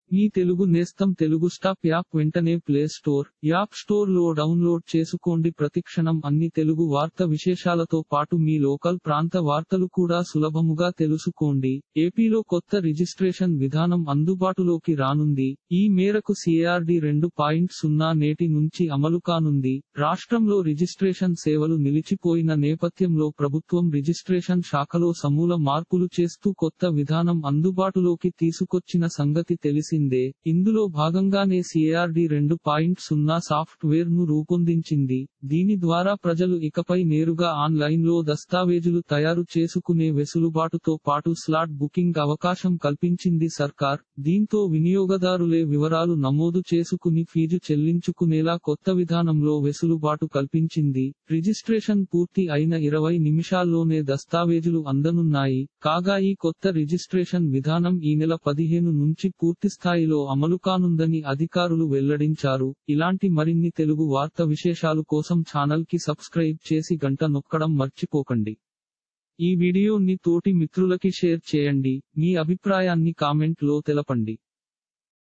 మీ తెలుగు నేస్తం Telugu stop app వెంటనే play store app store లో డౌన్లోడ్ చేసుకోండి ప్రతిక్షణం అన్ని తెలుగు వార్త విశేషాలతో పాటు మీ లోకల్ ప్రాంత వార్తలు కూడా సులభముగా తెలుసుకోండి ఏపీలో కొత్త రిజిస్ట్రేషన్ విధానం అందుబాటులోకి రానుంది ఈ మేరకు సిఆర్డి రెండు పాయింట్ సున్నా నేటి నుంచి అమలు కానుంది రాష్ట్రంలో రిజిస్ట్రేషన్ సేవలు నిలిచిపోయిన నేపథ్యంలో ప్రభుత్వం రిజిస్ట్రేషన్ శాఖలో సమూల మార్పులు చేస్తూ కొత్త విధానం అందుబాటులోకి తీసుకొచ్చిన సంగతి తెలిసిందే ఇందులో భాగంగానే సిఆర్డి రెండు పాయింట్ సున్నా సాఫ్ట్వేర్ ను రూపొందించింది దీని ద్వారా ప్రజలు ఇకపై నేరుగా ఆన్లైన్ లో దస్తావేజులు తయారు చేసుకునే వెసులుబాటుతో పాటు స్లాట్ బుకింగ్ అవకాశం కల్పించింది సర్కార్ దీంతో వినియోగదారులే వివరాలు నమోదు చేసుకుని ఫీజు చెల్లించుకునేలా కొత్త విధానంలో వెసులుబాటు కల్పించింది రిజిస్ట్రేషన్ పూర్తి అయిన ఇరవై నిమిషాల్లోనే దస్తావేజులు అందనున్నాయి కాగా ఈ కొత్త రిజిస్ట్రేషన్ విధానం ఈ నెల పదిహేను నుంచి పూర్తి స్థాయిలో అమలు కానుందని అధికారులు వెల్లడించారు ఇలాంటి మరిన్ని తెలుగు వార్త విశేషాలు కోసం ఛానల్ కి సబ్స్క్రైబ్ చేసి గంట నొక్కడం మర్చిపోకండి ఈ వీడియోని తోటి మిత్రులకి షేర్ చేయండి మీ అభిప్రాయాన్ని కామెంట్ లో తెలపండి